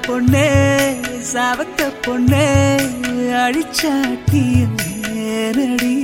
பொண்ணே சாவத்த பொண்ணே அழிச்சாட்டிய நேரடி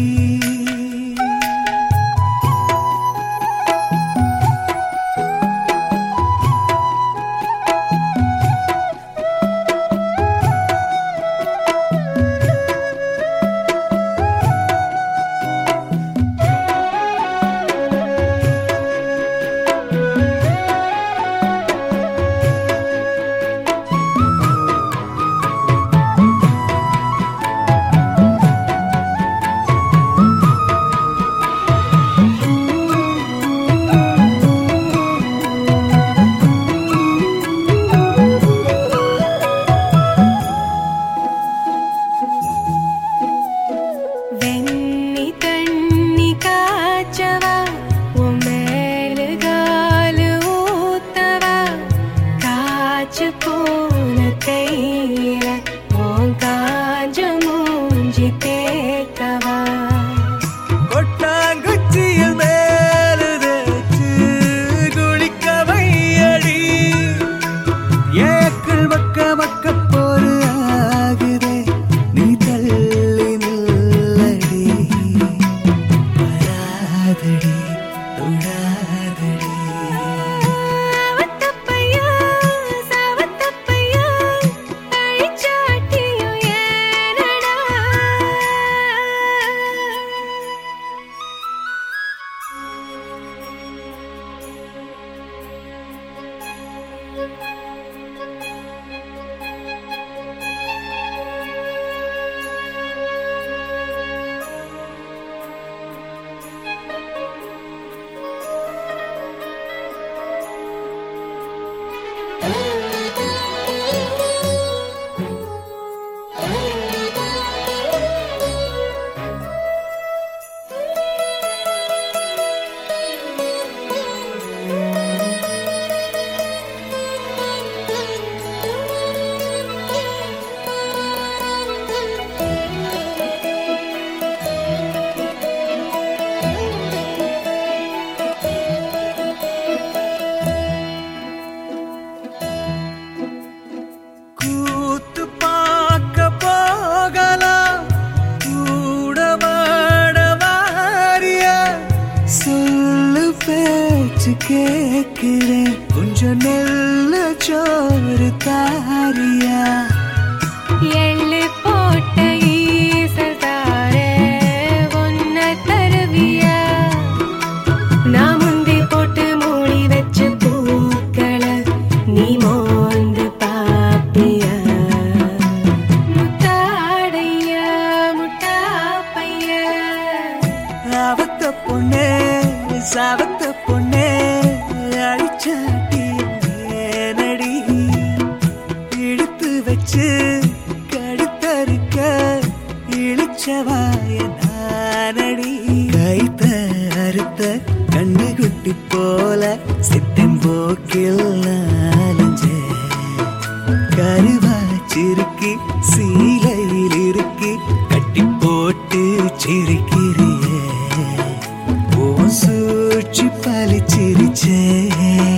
வெண்ணி தண்ணி காய்ச்சவா உன் மேலு காலு ஊத்தவா காய்ச்சு போன கையில உன் காஞ்ச மூஞ்சி தேக்கவா கொட்டாங்குச்சியில் மேலு தேச்சு குளிக்க வையடி ஏக்கள் மக்க மக்க போரு ஆகுதே நீ தள்ளி நில்லடி வராதடி தொடாதடி அவத்தப்பையா சாவத்தப்பையா அழிச்சாட்டியும் ஏனடா கூத்து பார்க்க போகலாம் கூட மாட வாரியா சொல்லு பேச்சு கேட்கிறேன் கொஞ்சம் நெல்ல சோறு தாரியா எள்ளு போட்ட ஈசல் தாரே ஒன்ன தருவியா நான் முந்தி போட்டு மூடி வச்ச பூக்களை நீ மோந்து பாப்பியா முட்டாடையா முட்டா பையா அவத்த பொண்ணே சாவத்த பொண்ணே அழிச்சாட்டி நடி இழுத்து வச்சு கடுத்தறுக்க இழிச்சவாய நானடி கைத்த அறுத்த கண்ணுகுட்டி போல சித்தம் போக்கில் நாலஞ்சே கருவாச்சிருக்கி சீலையில் இருக்கி கட்டி போட்டு சிரிக்கிறியே ஓ சூழ்ச்சி பழிச்சிருச்சே